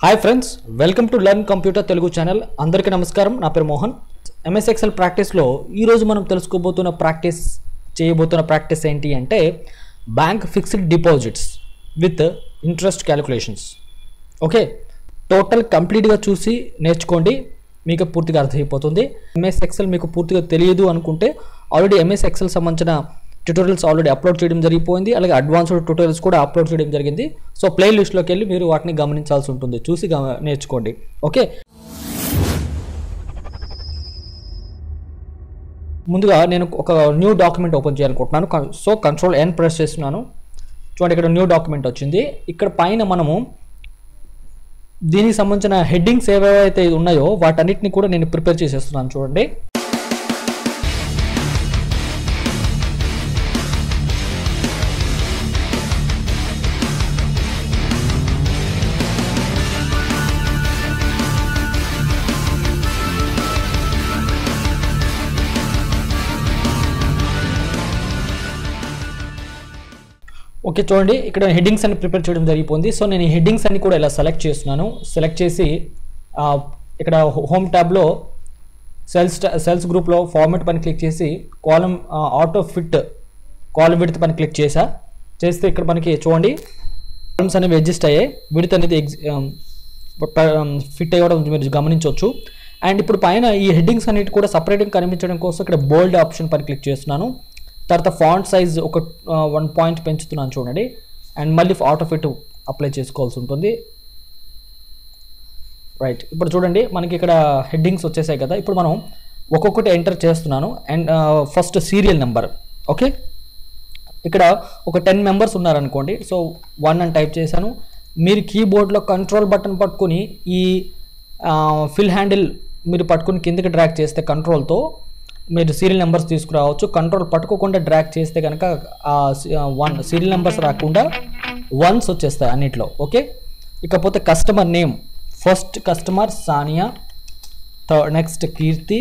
hi friends welcome to learn computer Telugu channel అందరికీ నమస్కారం నా పేరు మోహన్ ఎంఎస్ ఎక్సెల్ ప్రాక్టీస్లో ఈరోజు మనం తెలుసుకోబోతున్న ప్రాక్టీస్ చేయబోతున్న ప్రాక్టీస్ ఏంటి అంటే bank fixed deposits with interest calculations okay total కంప్లీట్గా చూసి నేర్చుకోండి మీకు పూర్తిగా అర్థమైపోతుంది ఎంఎస్ ఎక్సెల్ మీకు పూర్తిగా తెలియదు అనుకుంటే ఆల్రెడీ ఎంఎస్ ఎక్సెల్ సంబంధించిన ట్యూటోరియల్స్ ఆల్రెడీ అప్లోడ్ చేయడం జరిగిపోయింది అలాగే అడ్వాన్స్డ్ ట్యూటోరియల్స్ కూడా అప్లోడ్ చేయడం జరిగింది సో ప్లే లిస్ట్లోకి వెళ్ళి మీరు వాటిని గమనించాల్సి ఉంటుంది చూసి గమ- నేర్చుకోండి ఓకే ముందుగా నేను ఒక న్యూ డాక్యుమెంట్ ఓపెన్ చేయాలనుకుంటున్నాను కన్- సో కంట్రోల్ ఎన్ ప్రెస్ చేస్తున్నాను చూడండి ఇక్కడ న్యూ డాక్యుమెంట్ వచ్చింది ఇక్కడ పైన మనము దీనికి సంబంధించిన హెడ్డింగ్స్ ఏవైతే ఉన్నాయో వాటన్నిటిని కూడా నేను ప్రిపేర్ చేసేస్తున్నాను చూడండి ఓకే చూడండి ఇక్కడ హెడ్డింగ్స్ అన్ని ప్రిపేర్ చేయడం జరిగిపోయింది సో నేను ఈ హెడ్డింగ్స్ అన్ని కూడా ఇలా సెలెక్ట్ చేస్తున్నాను సెలెక్ట్ చేసి ఆ, ఇక్కడ హోమ్ ట్యాబ్లో సెల్స్ సెల్స్ గ్రూప్లో ఫార్మెట్ పని క్లిక్ చేసి column auto fit column width పని క్లిక్ చేసా చేస్తే ఇక్కడ మనకి చూడండి కాలమ్స్ అనేవి అడ్జస్ట్ అయ్యాయి విడత్ అనేది ఎగ్జ్ ఫిట్ అయ్యడం మీరు గమనించవచ్చు అండ్ ఇప్పుడు పైన ఈ హెడ్డింగ్స్ అన్నిటి కూడా సపరేట్గా కనిపించడం కోసం ఇక్కడ బోల్డ్ ఆప్షన్ పని క్లిక్ చేస్తున్నాను తర్వాత ఫాంట్ సైజ్ ఒక వన్ పాయింట్ పెంచుతున్నాను చూడండి అండ్ మళ్ళీ ఆటో ఫిట్ అప్లై చేసుకోవాల్సి ఉంటుంది రైట్ ఇప్పుడు చూడండి మనకి ఇక్కడ హెడ్డింగ్స్ వచ్చేసాయి కదా ఇప్పుడు మనం ఒక్కొక్కటి ఎంటర్ చేస్తున్నాను and first serial number okay ఇక్కడ ఒక టెన్ మెంబర్స్ ఉన్నారనుకోండి సో వన్ అని టైప్ చేశాను మీరు కీబోర్డ్లో కంట్రోల్ బటన్ పట్టుకుని ఈ ఫిల్ హ్యాండిల్ మీరు పట్టుకుని కిందకి డ్రాగ్ చేస్తే కంట్రోల్తో మీరు సీరియల్ నెంబర్స్ తీసుకురావచ్చు కంట్రోల్ పట్టుకోకుండా డ్రాగ్ చేస్తే కనుక వన్ సీరియల్ నెంబర్స్ రాకుండా వన్స్ వచ్చేస్తాయి అన్నిట్లో ఓకే ఇకపోతే customer name first customer Sania third next Keerthi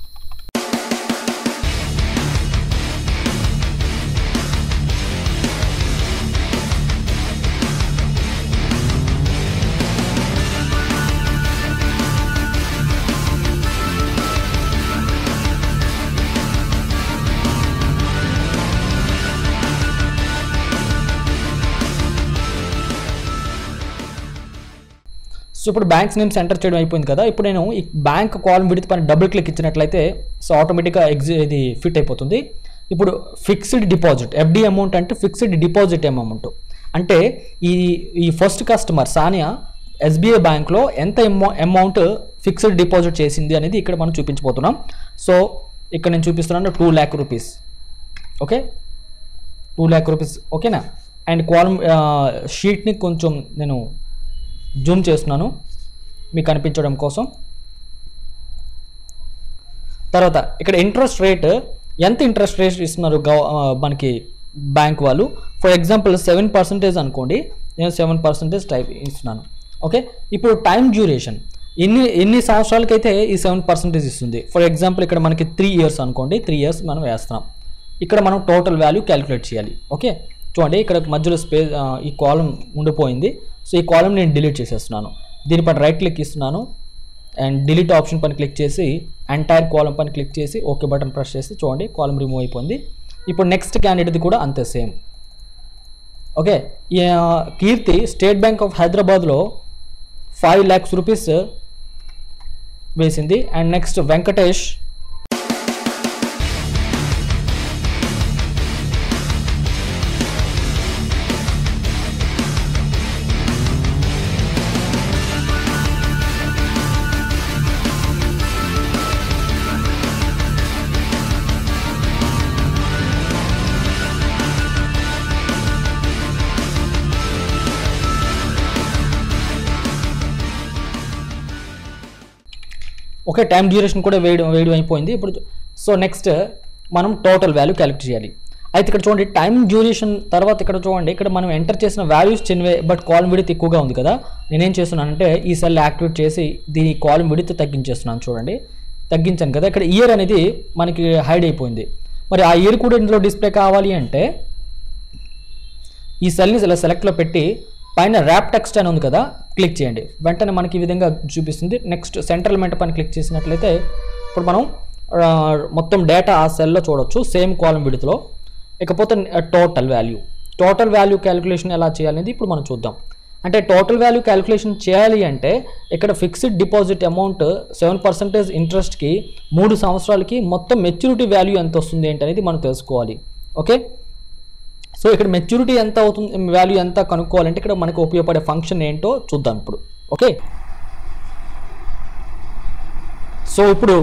so ఇప్పుడు బ్యాంక్స్ నేమ్స్ ఎంటర్ చేయడం అయిపోయింది కదా ఇప్పుడు నేను ఈ బ్యాంక్ కాలం విడితే పైన డబుల్ క్లిక్ ఇచ్చినట్లయితే సో ఆటోమేటిక్గా ఎగ్జి ఇది ఫిట్ అయిపోతుంది ఇప్పుడు ఫిక్స్డ్ డిపాజిట్ ఎఫ్డి అమౌంట్ అంటే ఫిక్స్డ్ డిపాజిట్ అమౌంట్ అంటే ఈ ఈ ఫస్ట్ కస్టమర్ సానియా ఎస్బీఐ బ్యాంక్లో ఎంత అమౌ అమౌంట్ ఫిక్స్డ్ డిపాజిట్ చేసింది అనేది ఇక్కడ మనం చూపించబోతున్నాం సో ఇక్కడ నేను చూపిస్తున్నాను two lakh rupees okay two lakh rupees ఓకేనా అండ్ కాలం షీట్ని కొంచెం నేను జూమ్ చేస్తున్నాను మీకు కనిపించడం కోసం తర్వాత ఇక్కడ ఇంట్రెస్ట్ రేట్ ఎంత ఇంట్రెస్ట్ రేట్ ఇస్తున్నారు గవ- ఆ, మనకి బ్యాంక్ వాళ్ళు ఫర్ ఎగ్జాంపుల్ సెవెన్ పర్సెంటేజ్ అనుకోండి నేను సెవెన్ పర్సెంటేజ్ టైప్ ఇస్తున్నాను ఓకే ఇప్పుడు టైం డ్యూరేషన్ ఎన్ని ఎన్ని సంవత్సరాలకైతే ఈ సెవెన్ పర్సెంటేజ్ ఇస్తుంది ఫర్ ఎగ్జాంపుల్ ఇక్కడ మనకి త్రీ ఇయర్స్ అనుకోండి త్రీ ఇయర్స్ మనం వేస్తున్నాం ఇక్కడ మనం టోటల్ వాల్యూ క్యాలిక్యులేట్ చేయాలి ఓకే చూడండి ఇక్కడ మధ్యలో స్పేస్ ఈ కాలం ఉండిపోయింది సో ఈ కాలం నేను డిలీట్ చేసేస్తున్నాను దీనిపైన రైట్ క్లిక్ ఇస్తున్నాను అండ్ డిలీట్ ఆప్షన్ పైన క్లిక్ చేసి ఎంటైర్ కాలం పైన క్లిక్ చేసి ఓకే బటన్ ప్రెస్ చేసి చూడండి కాలం రిమూవ్ అయిపోయింది ఇప్పుడు నెక్స్ట్ క్యాండిడేట్ది కూడా అంతే సేమ్ ఓకే ఈ, ఆ, కీర్తి స్టేట్ బ్యాంక్ ఆఫ్ హైదరాబాద్లో ఫైవ్ ల్యాక్స్ రూపీస్ వేసింది and next Venkatesh okay time duration కూడా వేయడం వేయడం అయిపోయింది ఇప్పుడు సో నెక్స్ట్ మనం టోటల్ వాల్యూ క్యాలిక్యులేట్ చేయాలి అయితే ఇక్కడ చూడండి టైం డ్యూరేషన్ తర్వాత ఇక్కడ చూడండి ఇక్కడ మనం ఎంటర్ చేసిన వాల్యూస్ చిన్నవే బట్ కాలం విడిత్ ఎక్కువగా ఉంది కదా నేనేం చేస్తున్నానంటే ఈ సెల్ యాక్టివేట్ చేసి దీని కాలం విడిత్ తగ్గించేస్తున్నాను చూడండి తగ్గించాను కదా ఇక్కడ ఇయర్ అనేది మనకి హైడ్ అయిపోయింది మరి ఆ ఇయర్ కూడా ఇందులో డిస్ప్లే కావాలి అంటే ఈ సెల్ని ఇలా సెలెక్ట్లో పెట్టి పైన ర్యాప్ టెక్స్ట్ అని ఉంది కదా క్లిక్ చేయండి వెంటనే మనకి ఈ విధంగా చూపిస్తుంది నెక్స్ట్ సెంట్రల్ మెంట్ పైన క్లిక్ చేసినట్లయితే ఇప్పుడు మనం ఆ, మొత్తం డేటా ఆ సెల్లో చూడొచ్చు సేమ్ కాలం విడుతులో ఇకపోతే total value total value calculation ఎలా చేయాలనేది ఇప్పుడు మనం చూద్దాం అంటే టోటల్ వాల్యూ క్యాలిక్యులేషన్ చేయాలి అంటే ఇక్కడ fixed deposit amount seven percentage ఇంట్రెస్ట్కి మూడు సంవత్సరాలకి మొత్తం మెచ్యూరిటీ వాల్యూ ఎంత వస్తుంది ఏంటి అనేది మనం తెలుసుకోవాలి ఓకే సో ఇక్కడ మెచ్యూరిటీ ఎంత అవుతుంది వాల్యూ ఎంత కనుక్కోవాలంటే ఇక్కడ మనకు ఉపయోగపడే ఫంక్షన్ ఏంటో చూద్దాం ఇప్పుడు ఓకే సో ఇప్పుడు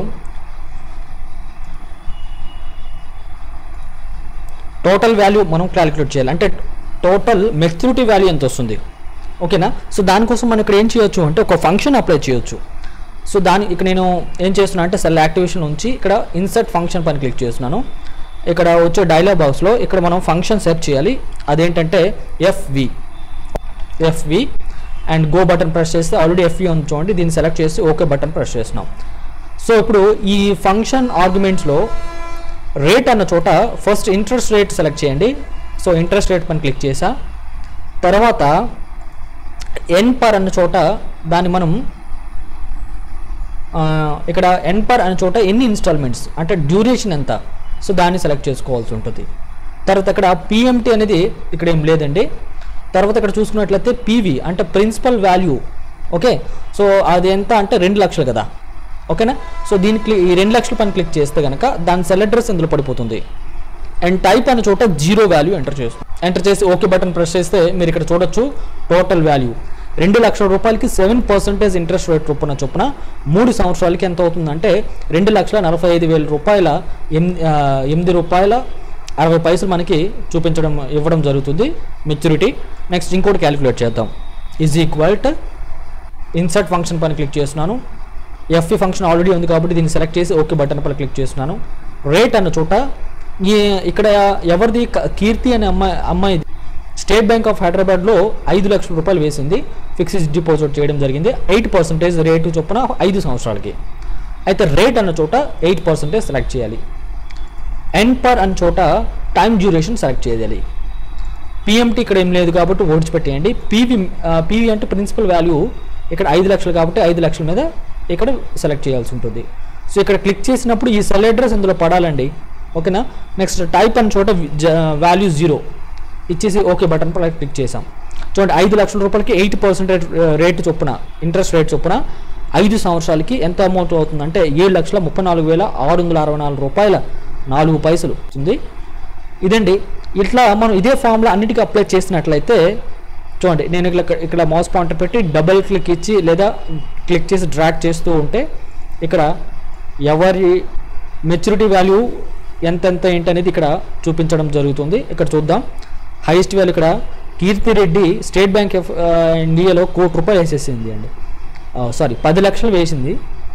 టోటల్ వాల్యూ మనం క్యాలిక్యులేట్ చేయాలి అంటే టోటల్ మెచ్యూరిటీ వాల్యూ ఎంత వస్తుంది ఓకేనా సో దానికోసం మనం ఇక్కడ ఏం చేయొచ్చు అంటే ఒక ఫంక్షన్ అప్లై చేయొచ్చు సో దాని ఇక్కడ నేను ఏం చేస్తున్నా అంటే సెల్ యాక్టివేషన్ ఉంచి ఇక్కడ ఇన్సర్ట్ ఫంక్షన్ పైన క్లిక్ చేస్తున్నాను ఇక్కడ వచ్చే డైలాగ్ బాక్స్లో ఇక్కడ మనం ఫంక్షన్ సెట్ చేయాలి అదేంటంటే FV FV and go button press చేస్తే ఆల్రెడీ ఎఫ్వి ఉంది చూడండి దీన్ని సెలెక్ట్ చేసి ఓకే బటన్ ప్రెస్ చేస్తున్నాం సో ఇప్పుడు ఈ ఫంక్షన్ ఆర్గ్యుమెంట్స్లో రేట్ అన్న చోట ఫస్ట్ ఇంట్రెస్ట్ రేట్ సెలెక్ట్ చేయండి సో ఇంట్రెస్ట్ రేట్ పైన క్లిక్ చేసా తర్వాత ఎన్ పర్ అన్న చోట దాన్ని మనం ఆ, ఇక్కడ ఎన్ పర్ అనే చోట ఎన్ని ఇన్స్టాల్మెంట్స్ అంటే డ్యూరేషన్ ఎంత సో దాన్ని సెలెక్ట్ చేసుకోవాల్సి ఉంటుంది తర్వాత ఇక్కడ పిఎంటీ అనేది ఇక్కడ ఏం లేదండి తర్వాత ఇక్కడ చూసుకున్నట్లయితే పీవీ అంటే ప్రిన్సిపల్ వాల్యూ ఓకే సో అది ఎంత అంటే రెండు లక్షలు కదా ఓకేనా సో దీని క్లి ఈ రెండు లక్షల పైన క్లిక్ చేస్తే కనుక దాని సెల్ అడ్రస్ ఇందులో పడిపోతుంది అండ్ టైప్ అనే చోట జీరో వాల్యూ ఎంటర్ చేస్తాం ఎంటర్ చేసి ఓకే బటన్ ప్రెస్ చేస్తే మీరు ఇక్కడ చూడొచ్చు టోటల్ వాల్యూ రెండు లక్షల రూపాయలకి సెవెన్ పర్సెంటేజ్ ఇంట్రెస్ట్ రేట్ చొప్పున చొప్పున మూడు సంవత్సరాలకి ఎంత అవుతుందంటే రెండు లక్షల నలభై ఐదు వేల రూపాయల ఎనిమిది ఆ, ఎనిమిది రూపాయల అరవై పైసలు మనకి చూపించడం ఇవ్వడం జరుగుతుంది మెచ్యూరిటీ నెక్స్ట్ ఇంకోటి క్యాలిక్యులేట్ చేద్దాం is equal to insert function పైన క్లిక్ చేస్తున్నాను ఎఫ్ఈ ఫంక్షన్ ఆల్రెడీ ఉంది కాబట్టి దీన్ని సెలెక్ట్ చేసి ఓకే బటన్ పైన క్లిక్ చేస్తున్నాను రేట్ అన్న చోట ఈ ఇక్కడ ఎవరిది క- కీర్తి అనే అమ్మాయి అమ్మాయి స్టేట్ బ్యాంక్ ఆఫ్ హైదరాబాద్లో ఐదు లక్షల రూపాయలు వేసింది ఫిక్స్డ్ డిపాజిట్ చేయడం జరిగింది ఎయిట్ పర్సెంటేజ్ రేటు చొప్పున ఐదు సంవత్సరాలకి అయితే రేట్ అన్న చోట ఎయిట్ పర్సెంటేజ్ సెలెక్ట్ చేయాలి ఎన్ పర్ అన్న చోట టైం డ్యూరేషన్ సెలెక్ట్ చేయాలి పిఎంటీ ఇక్కడ ఏం లేదు కాబట్టి ఓడిచిపెట్టేయండి పీవీ పీవీ అంటే ప్రిన్సిపల్ వాల్యూ ఇక్కడ ఐదు లక్షలు కాబట్టి ఐదు లక్షల మీద ఇక్కడ సెలెక్ట్ చేయాల్సి ఉంటుంది సో ఇక్కడ క్లిక్ చేసినప్పుడు ఈ సెల్ అడ్రస్ ఇందులో పడాలండి ఓకేనా నెక్స్ట్ టైప్ అన్న చోట వాల్యూ జీరో ఇచ్చేసి ఓకే బటన్ పై క్లిక్ చేసాం చూడండి ఐదు లక్షల రూపాయలకి ఎయిట్ పర్సెంటేజ్ రేటు చొప్పున ఇంట్రెస్ట్ రేట్ చొప్పున ఐదు సంవత్సరాలకి ఎంత అమౌంట్ అవుతుందంటే ఏడు లక్షల ముప్పై నాలుగు వేల ఆరు వందల అరవై నాలుగు రూపాయల నాలుగు పైసలు ఉంది ఇదండి ఇట్లా మనం ఇదే ఫామ్లో అన్నిటికీ అప్లై చేసినట్లయితే చూడండి నేను ఇక్కడ ఇక్కడ మౌస్ పాయింటర్ పెట్టి డబుల్ క్లిక్ ఇచ్చి లేదా క్లిక్ చేసి డ్రాగ్ చేస్తూ ఉంటే ఇక్కడ ఎవరి మెచ్యూరిటీ వాల్యూ ఎంతెంత ఏంటి అనేది ఇక్కడ చూపించడం జరుగుతుంది ఇక్కడ చూద్దాం హైయెస్ట్ వాల్యూ ఇక్కడ Keerthi Reddy state bank of ఆ, ఇండియాలో కోటి రూపాయలు వేసేసింది అండి సారీ పది లక్షలు వేసింది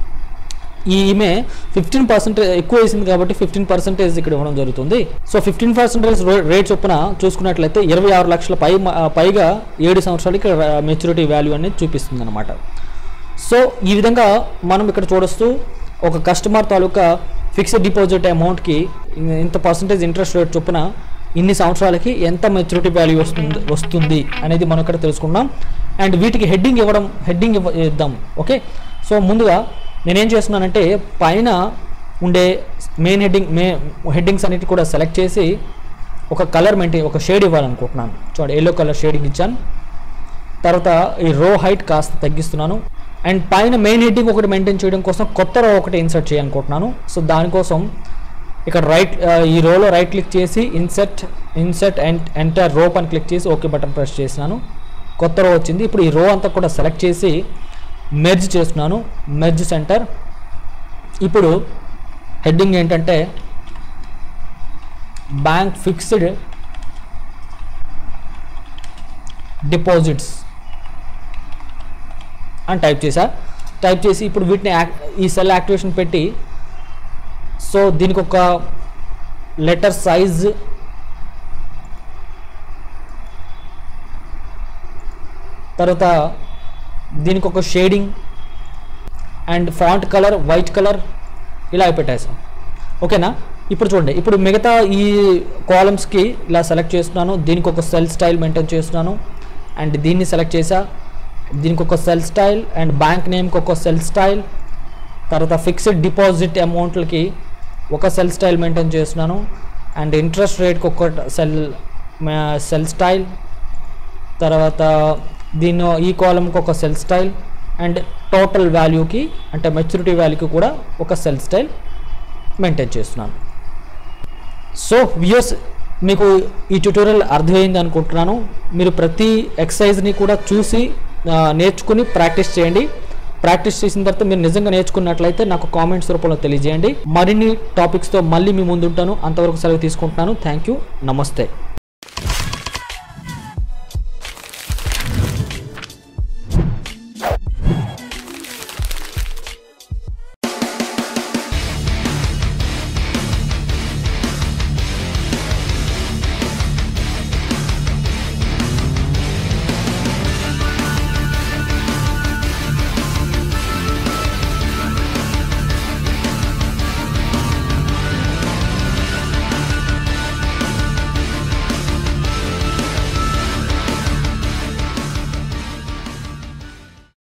ఈ ఈమె ఫిఫ్టీన్ పర్సెంటేజ్ ఎక్కువ వేసింది కాబట్టి ఫిఫ్టీన్ పర్సెంటేజ్ ఇక్కడ ఇవ్వడం జరుగుతుంది సో ఫిఫ్టీన్ పర్సెంటేజ్ రేట్ చొప్పున చూసుకున్నట్లయితే ఇరవై ఆరు లక్షల పై పైగా ఏడు సంవత్సరాలకి మెచ్యూరిటీ వాల్యూ అనేది చూపిస్తుంది అనమాట సో ఈ విధంగా మనం ఇక్కడ చూడొస్తూ ఒక కస్టమర్ తాలూకా ఫిక్స్డ్ డిపాజిట్ అమౌంట్కి ఇంత పర్సంటేజ్ ఇంట్రెస్ట్ రేట్ చొప్పున ఇన్ని సంవత్సరాలకి ఎంత మెచ్యూరిటీ వాల్యూ వస్తుంది వస్తుంది అనేది మనం ఇక్కడ తెలుసుకున్నాం అండ్ వీటికి హెడ్డింగ్ ఇవ్వడం హెడ్డింగ్ ఇవ్వ ఇద్దాం ఓకే సో ముందుగా నేనేం చేస్తున్నానంటే పైన ఉండే మెయిన్ హెడ్డింగ్ మే హెడ్డింగ్స్ అన్నిటి కూడా సెలెక్ట్ చేసి ఒక కలర్ మెయింటైన్ ఒక షేడ్ ఇవ్వాలనుకుంటున్నాను చూడండి ఎల్లో కలర్ షేడింగ్ ఇచ్చాను తర్వాత ఈ రో హైట్ కాస్త తగ్గిస్తున్నాను అండ్ పైన మెయిన్ హెడ్డింగ్ ఒకటి మెయింటైన్ చేయడం కోసం కొత్త రో ఒకటి ఇన్సర్ట్ చేయాలనుకుంటున్నాను సో దానికోసం ఇక్కడ రైట్ ఈ రోలో రైట్ క్లిక్ చేసి insert insert and enter row పని క్లిక్ చేసి ఓకే బటన్ ప్రెస్ చేసినాను కొత్త రో వచ్చింది ఇప్పుడు ఈ రో అంతా కూడా సెలెక్ట్ చేసి మెర్జ్ చేస్తున్నాను మెర్జ్ సెంటర్ ఇప్పుడు హెడ్డింగ్ ఏంటంటే బ్యాంక్ ఫిక్స్డ్ డిపాజిట్స్ అని టైప్ చేసా టైప్ చేసి ఇప్పుడు వీటిని యాక్- ఈ సెల్ యాక్టివేషన్ పెట్టి సో దీనికి ఒక లెటర్ సైజ్ తర్వాత దీనికి ఒక shading and font colour white colour ఇలా పెట్టేసాం ఓకేనా ఇప్పుడు చూడండి ఇప్పుడు మిగతా ఈ కాలమ్స్కి ఇలా సెలెక్ట్ చేస్తున్నాను దీనికి ఒక సెల్ స్టైల్ మెయింటైన్ చేస్తున్నాను అండ్ దీన్ని సెలెక్ట్ చేసా దీనికి ఒక సెల్ స్టైల్ అండ్ బ్యాంక్ నేమ్కి ఒక సెల్ స్టైల్ తర్వాత ఫిక్స్డ్ డిపాజిట్ అమౌంట్లకి ఒక సెల్ స్టైల్ మెయింటైన్ చేస్తున్నాను అండ్ ఇంట్రెస్ట్ రేట్కి ఒక సెల్ సెల్ స్టైల్ తర్వాత దీని ఈ కాలంకి ఒక సెల్ స్టైల్ అండ్ టోటల్ వాల్యూకి అంటే మెచ్యూరిటీ వాల్యూకి కూడా ఒక సెల్ స్టైల్ మెయింటైన్ చేస్తున్నాను సో వ్యూస్ మీకు ఈ ట్యూటోరియల్ అర్థమైంది అనుకుంటున్నాను మీరు ప్రతి ఎక్సర్సైజ్ని కూడా చూసి ఆ, నేర్చుకుని ప్రాక్టీస్ చేయండి ప్రాక్టీస్ చేసిన తర్వాత మీరు నిజంగా నేర్చుకున్నట్లయితే నాకు కామెంట్స్ రూపంలో తెలియజేయండి మరిన్ని టాపిక్స్తో మళ్ళీ మీ ముందుంటాను అంతవరకు సెలవు తీసుకుంటున్నాను థ్యాంక్ యూ నమస్తే